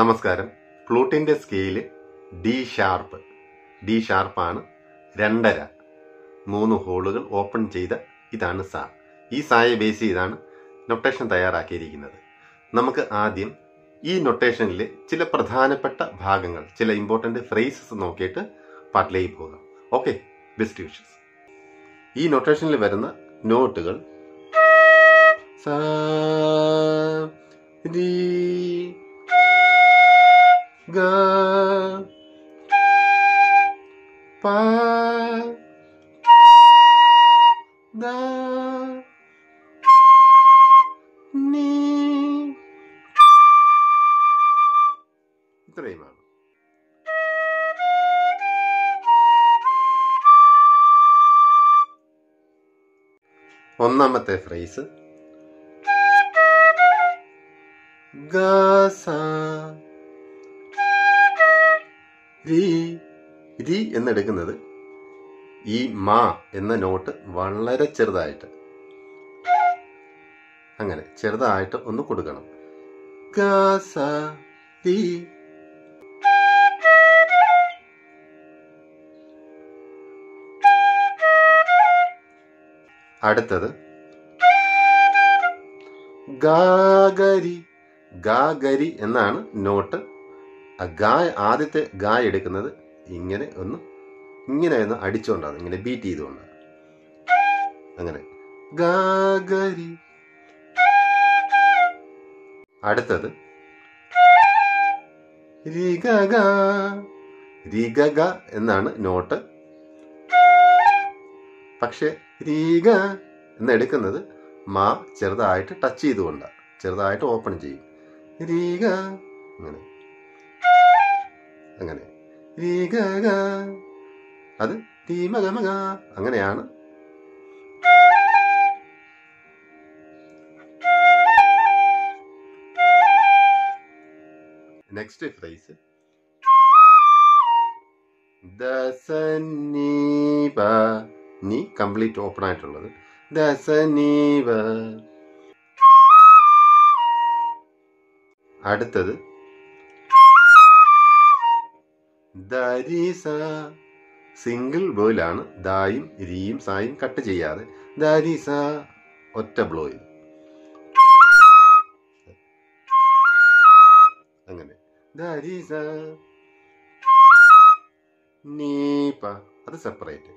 നമസ്കാരം ഫ്ലൂട്ടിന്റെ scale D sharp D ഷാർപ്പാണ് രണ്ടര മൂന്ന് ഹോളുകൾ ഓപ്പൺ ചെയ്ത ഇതാണ് സാ ഈ സായെ ബേസ് ചെയ്താണ് നൊട്ടേഷൻ തയ്യാറാക്കിയിരിക്കുന്നത് നമുക്ക് ആദ്യം ഈ നൊട്ടേഷനിലെ ചില പ്രധാനപ്പെട്ട ഭാഗങ്ങൾ ചില ഇമ്പോർട്ടൻ്റ് ഫ്രേസസ് നോക്കിയിട്ട് പാട്ടിലേക്ക് പോകാം ഓക്കെ ബെസ്റ്റ് വിഷസ് ഈ നൊട്ടേഷനിൽ വരുന്ന നോട്ടുകൾ സാ രീ ഗ പ ദ നീ ഇത്രയുമാണ് ഒന്നാമത്തെ ഫ്രേസ് ഗസ രി രി എന്നെടുക്കുന്നത് ഈ മാ എന്ന നോട്ട് വളരെ ചെറുതായിട്ട് അങ്ങനെ ചെറുതായിട്ട് ഒന്ന് കൊടുക്കണം ഗസ രി അടുത്തത് ഗാഗരി ഗാഗരി എന്നാണ് നോട്ട് ആ ഗാ ആദ്യത്തെ ഗാ എടുക്കുന്നത് ഇങ്ങനെ ഒന്ന് ഇങ്ങനെ ഒന്ന് അടിച്ചുകൊണ്ടാണ് ഇങ്ങനെ ബീറ്റ് ചെയ്തുകൊണ്ടാണ് അങ്ങനെ ഗാഗരി അടുത്തത് രിഗഗ രിഗഗ എന്നാണ് നോട്ട് പക്ഷെ രീഗ എന്നെടുക്കുന്നത് മാ ചെറുതായിട്ട് ടച്ച് ചെയ്തുകൊണ്ടാണ് ചെറുതായിട്ട് ഓപ്പൺ ചെയ്യും രീഗ അങ്ങനെ അങ്ങനെ രീഗഗ അത് തീമകമക അങ്ങനെയാണ് നെക്സ്റ്റ് ഫ്രേസ് ദസനീപ നീ കംപ്ലീറ്റ് ഓപ്പൺ ആയിട്ടുള്ളത് ദസനീവ അടുത്തത് ദരിസ സിംഗിൾ ബ്ലോയിലാണ് ദായും രീയും സായും കട്ട് ചെയ്യാതെ ദരിസ ഒറ്റ ബ്ലോയിൽ അങ്ങനെ ദരിസ നീപ അത് സെപ്പറേറ്റ്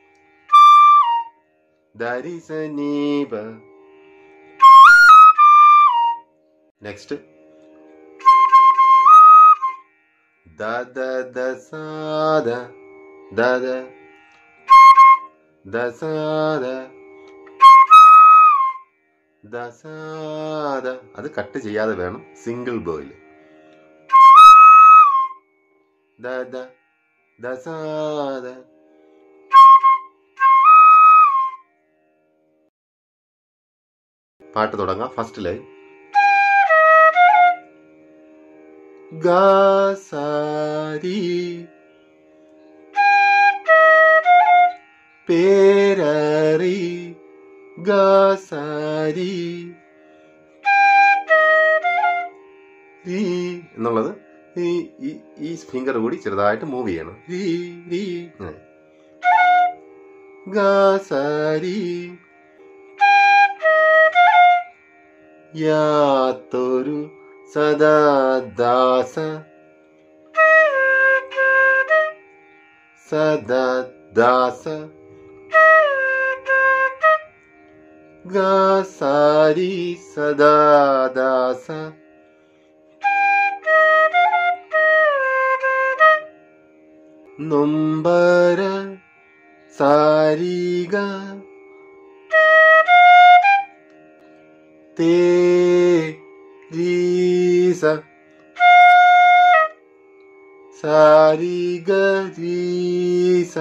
ദരിസ നീപ നെക്സ്റ്റ് ദ ദ ദ സാ ദ ദ ദ ദ സാ ദ ദ സാ ദ അത് കട്ട് ചെയ്യാതെ വേണം സിംഗിൾ ബോയിൽ ദ ദ ദ സാ ദ പാട്ട് തുടങ്ങാം ഫസ്റ്റ് ലൈൻ ഗാസാരി പേരറി ഗാസാരി രീ എന്നുള്ളത് ഈ ഈ- ഈ ഫിംഗർ കൂടി ചെറുതായിട്ട് മൂവ് ചെയ്യണം രീ രീ അങ്ങനെ ഗാസാരി യാത്തൊരു സദാദാസ സദാദാസ ഗാസാരി സദാദാസ നൊമ്പര സാരിക തേ രീസ സാരിക രീസ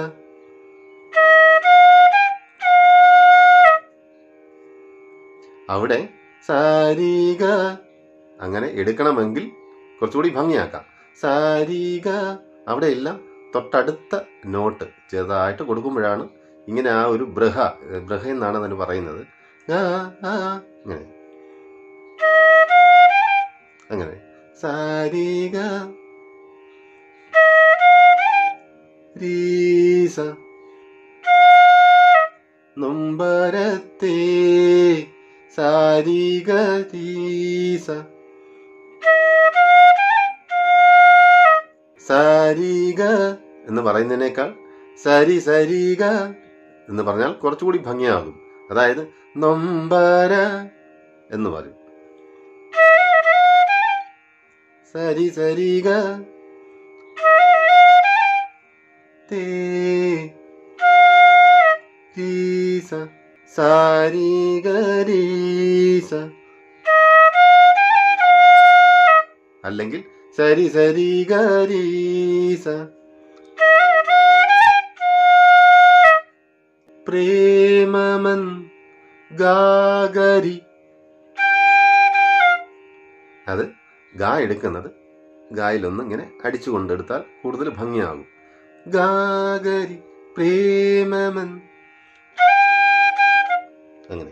അവിടെ സാരിക അങ്ങനെ എടുക്കണമെങ്കിൽ കുറച്ചുകൂടി ഭംഗിയാക്കാം സാരിക അവിടെ എല്ലാം തൊട്ടടുത്ത നോട്ട് ചെറുതായിട്ട് കൊടുക്കുമ്പോഴാണ് ഇങ്ങനെ ആ ഒരു ബൃഹ ബൃഹ എന്നാണ് അതിന് പറയുന്നത് ആ, ആ, ഇങ്ങനെ അങ്ങനെ സാരിക രീസ നൊമ്പരത്തെ സാരിക രീസ സാരിക എന്ന് പറയുന്നതിനേക്കാൾ സരി സരിക എന്ന് പറഞ്ഞാൽ കുറച്ചുകൂടി ഭംഗിയാകും അതായത് നൊമ്പര എന്ന് പറയും സരി സരിക തേ രീസ സാരിക രീസ അല്ലെങ്കിൽ സരി സരി ഗരീസ പ്രേമമൻ ഗാഗരി അത് ഗാ എടുക്കുന്നത് ഗായിലൊന്ന് ഇങ്ങനെ അടിച്ചു കൊണ്ടെടുത്താൽ കൂടുതൽ ഭംഗിയാകും ഗാഗരി പ്രേമമൻ അങ്ങനെ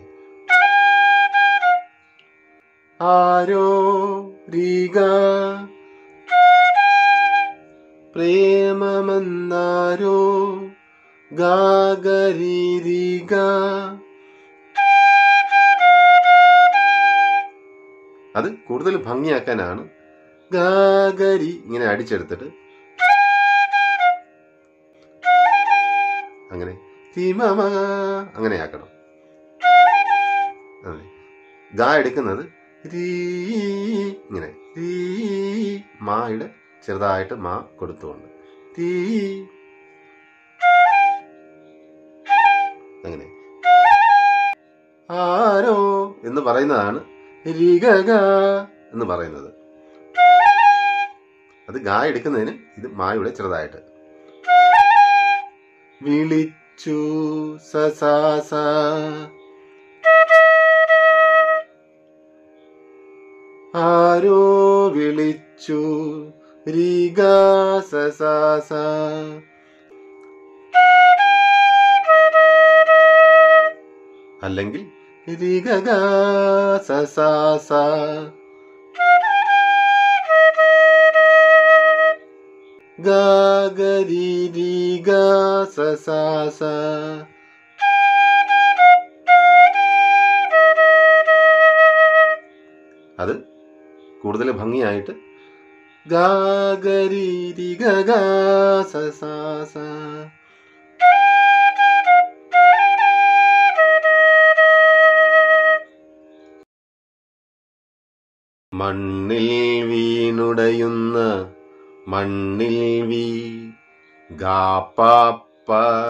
ആരോ രീഗ പ്രേമമെന്നാരോ ഗാഗരീരിക അത് കൂടുതൽ ഭംഗിയാക്കാനാണ് ഗാഗരി ഇങ്ങനെ അടിച്ചെടുത്തിട്ട് അങ്ങനെ തിമമ അങ്ങനെ ആക്കണം അതെ ഗാ എടുക്കുന്നത് രീ ഇങ്ങനെ രീ മായുടെ ചെറുതായിട്ട് മാ കൊടുത്തുകൊണ്ട് തീ അങ്ങനെ ആരോ എന്ന് പറയുന്നതാണ് രിഗഗ എന്ന് പറയുന്നത് അത് ഗാ എടുക്കുന്നതിന് ഇത് മായുടെ ചെറുതായിട്ട് വിളിച്ചു സസാസ ആരോ വിളിച്ചു രിഗ സസാസ അല്ലെങ്കിൽ രിഗഗ സസാസ ഗാഗരി രിഗ സസാസ അത് കൂടുതൽ ഭംഗിയായിട്ട് ഗാഗരി രിഗഗ സസാസ മണ്ണിൽ വീണുടയുന്ന മണ്ണിൽ വീ ഗാപ്പാപ്പ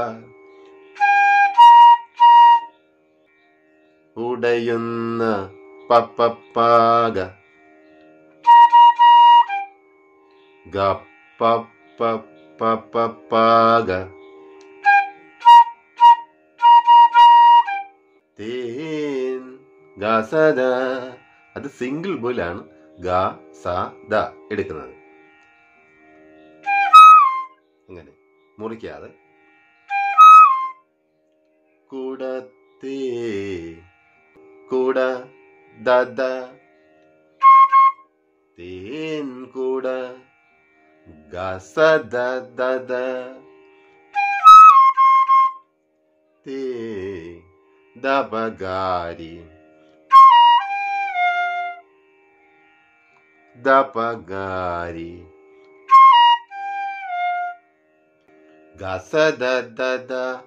ഉടയുന്ന പപ്പപ്പാക ഗപ്പപ്പപ്പാക തേൻ ഗസദ അത് സിംഗിൾ ബോലാണ് ഗ സ ദ എടുക്കുന്നത് അങ്ങനെ മുറിക്കാതെ കൂടത്തേ കൂട ദദ തേൻ കൂട ഗസദ ദദ തേ ദപഗാരി ദപഗാരി ഗസദ ദദ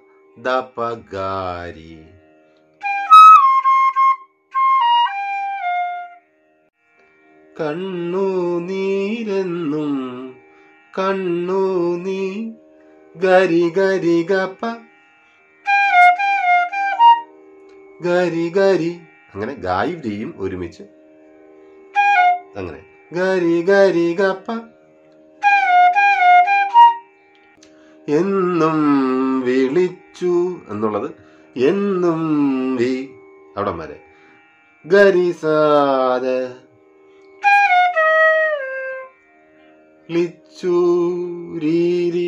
ദപഗാരി കണ്ണു നീരെന്നും കണ്ണു നീ ഗരി ഗരി ഗപ്പ ഗരി ഗരി അങ്ങനെ ഗായും ചെയ്യും ഒരുമിച്ച് അങ്ങനെ ഗരി ഗരി ഗപ്പ എന്നും വിളിച്ചു എന്നുള്ളത് എന്നും വി അവിടം വരെ ഗരിസാദ ലിച്ചു രീരി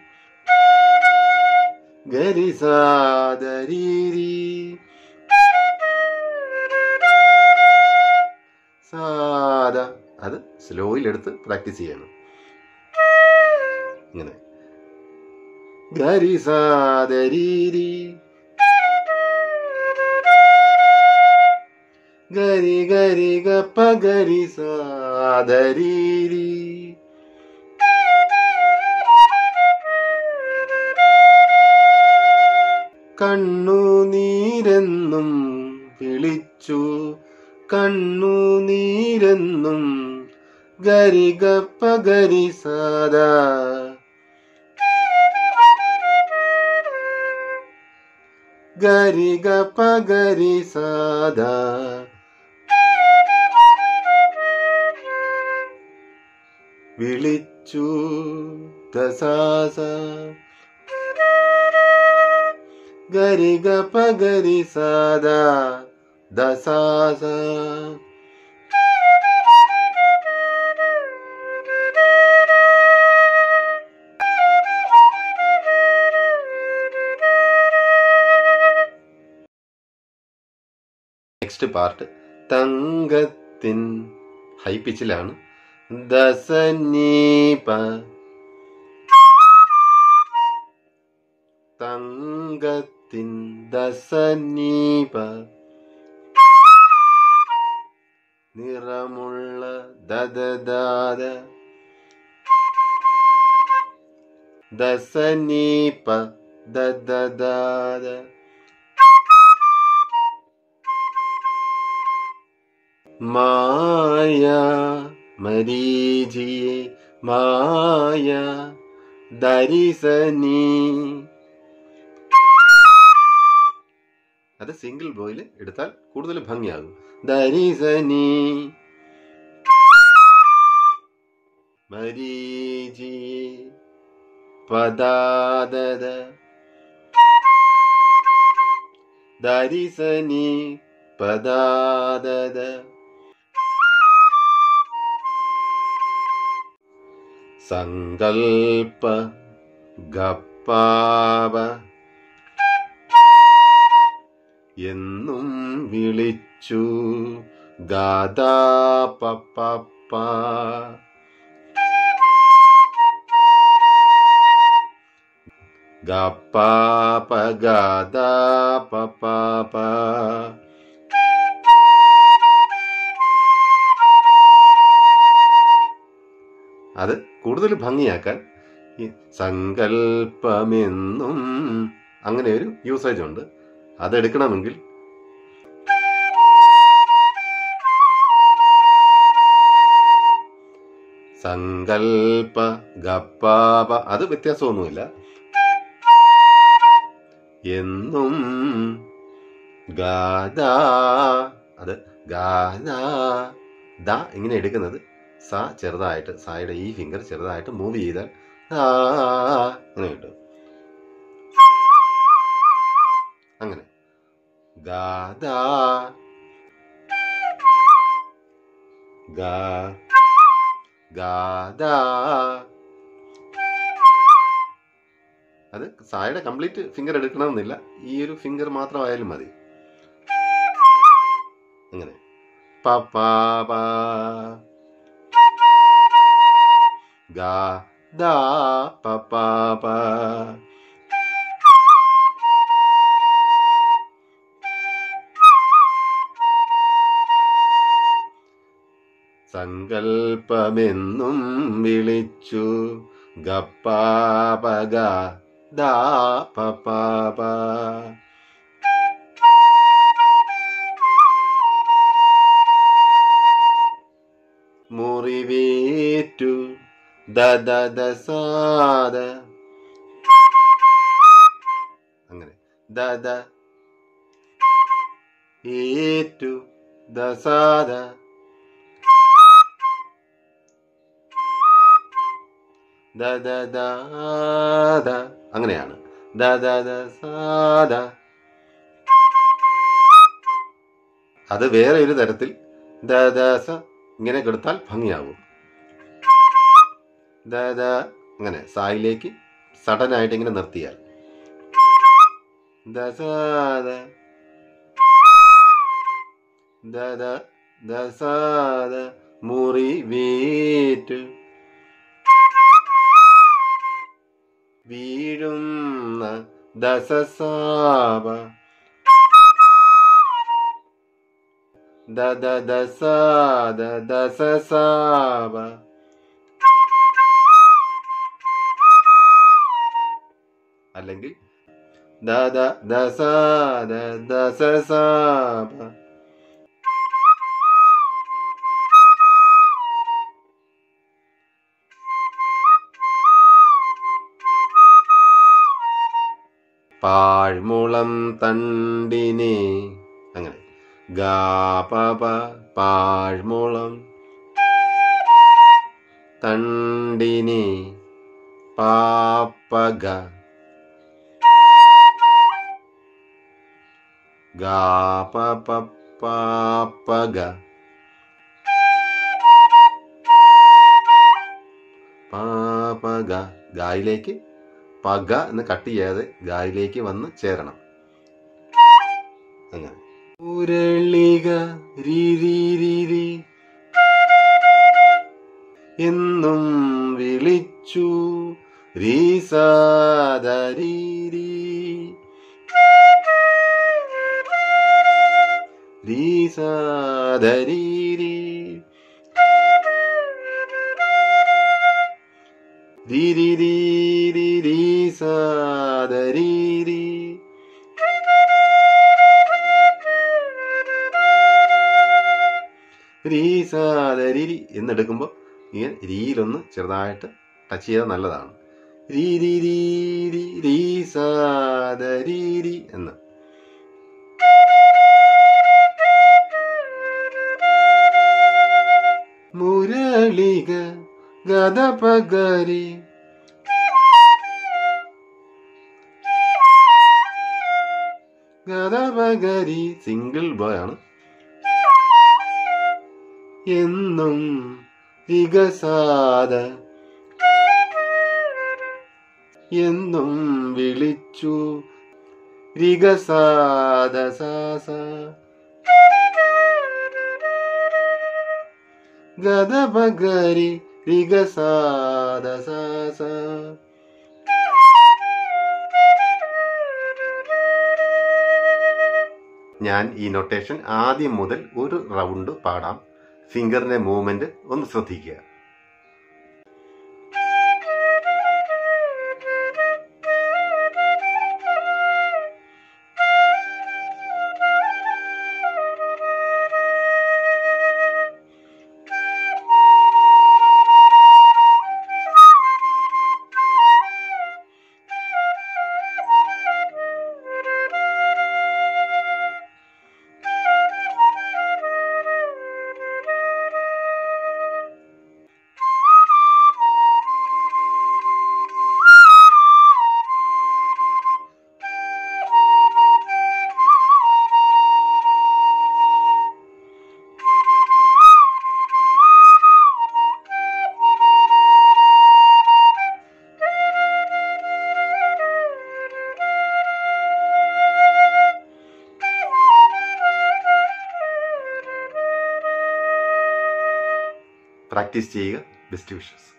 ഗരിസാദ രീരി സാദ അത് സ്ലോയിലെടുത്ത് പ്രാക്ടീസ് ചെയ്യണം ഇങ്ങനെ ഗരി സാദരീരി ഗരി ഗരി ഗപ്പ ഗരി സാദരീരി കണ്ണുനീരെന്നും വിളിച്ചു കണ്ണുനീരെന്നും ഗരി ഗപ്പ ഗരി സാദാ ഗരി ഗപ്പ ഗരി സാദാ വിളിച്ചു ദസാസ ഗരി ഗപ്പ ഗരി സാദാ ദസാസ നെക്സ്റ്റ് പാർട്ട് തങ്കത്തിൻ ഹൈ പിച്ചിലാണ് ദസനീപ തങ്കത്തിൻ ദസനീപ നിറമുള്ള ദദദാദ ദസനീപ ദദദാദ മായ മരീചിയെ മായ ദരിസനി അത് സിംഗിൾ ബോയിൽ എടുത്താൽ കൂടുതൽ ഭംഗിയാകും ദരിസനി മരീചി പദാദത ദരിസനി പദാദത സങ്കൽപ്പ ഗപ്പാവ എന്നും വിളിച്ചു ഗാദാ പപ്പ ഗപ്പാപ ഗാദാ പപ്പ അത് കൂടുതൽ ഭംഗിയാക്കാൻ ഈ സങ്കല്പമെന്നും അങ്ങനെ ഒരു യൂസേജ് ഉണ്ട് അതെടുക്കണമെങ്കിൽ സങ്കൽപ്പ ഗപ്പാപ അത് വ്യത്യാസമൊന്നുമില്ല എന്നും ഗാദാ അത് ഗാദാ ദ ഇങ്ങനെ എടുക്കുന്നത് സ ചെറുതായിട്ട് സായുടെ ഈ ഫിംഗർ ചെറുതായിട്ട് മൂവ് ചെയ്താൽ ആ അങ്ങനെ കിട്ടും അങ്ങനെ ഗാദാ ഗാ ഗാദാ അത് സായുടെ കംപ്ലീറ്റ് ഫിംഗർ എടുക്കണമെന്നില്ല ഈ ഒരു ഫിംഗർ മാത്രമായാലും മതി അങ്ങനെ പപ്പാ ഗാ ദാ പപ്പാ സങ്കൽപ്പമെന്നും വിളിച്ചു ഗപ്പാപക ദാ പപ്പാപ മുറിവേറ്റു ദദദസാദ അങ്ങനെ ദദ ഏറ്റു ദസാദ ദദദാദ അങ്ങനെയാണ് ദദദസാദ അത് വേറെ ഒരു തരത്തിൽ ദദസ ഇങ്ങനെ കൊടുത്താൽ ഭംഗിയാകും ദദ അങ്ങനെ സായിലേക്ക് സഡൻ ആയിട്ട് ഇങ്ങനെ നിർത്തിയാൽ ദസാദ ദദ ദസാദ മുറിവേറ്റ് വീഴുന്ന ദസസാപ ദ ദ ദസ ദ ദസസാപ അല്ലെങ്കിൽ ദ ദ ദസ ദ ദസസാപ പാഴ്മുളം തണ്ടിനെ അങ്ങനെ ഗാപപ പാഴ്മുളം തണ്ടിനെ പാപ്പക ഗാപപ പാപ്പക പാപക ഗായിലേക്ക് പക എന്ന് കട്ട് ചെയ്യാതെ ഗായിലേക്ക് വന്ന് ചേരണം അങ്ങനെ ഉരളിക രീരീരീരി എന്നും വിളിച്ചു രീസാദരീരി രീസാദരീരി രീരീരീരീസാദരീരി രീസാദരീരി എന്നെടുക്കുമ്പോൾ ഇങ്ങനെ രീയിലൊന്ന് ചെറുതായിട്ട് ടച്ച് ചെയ്താൽ നല്ലതാണ് രീരീരീരി രീസാദരീരി എന്ന് മുരളിക ഗതപഗരി ഗതപഗരി സിംഗിൾ ബോയ് ആണ് എന്നും വികസാദ എന്നും വിളിച്ചു വികസാദ സാസ ഗതപഗരി വികസാദ സാസ ഞാൻ ഈ നൊട്ടേഷൻ ആദ്യം മുതൽ ഒരു റൗണ്ട് പാടാം ഫിംഗറിന്റെ മൂവ്മെന്റ് ഒന്ന് ശ്രദ്ധിക്കുക പ്രാക്ടീസ് ചെയ്യുക ബെസ്റ്റ് വിഷസ്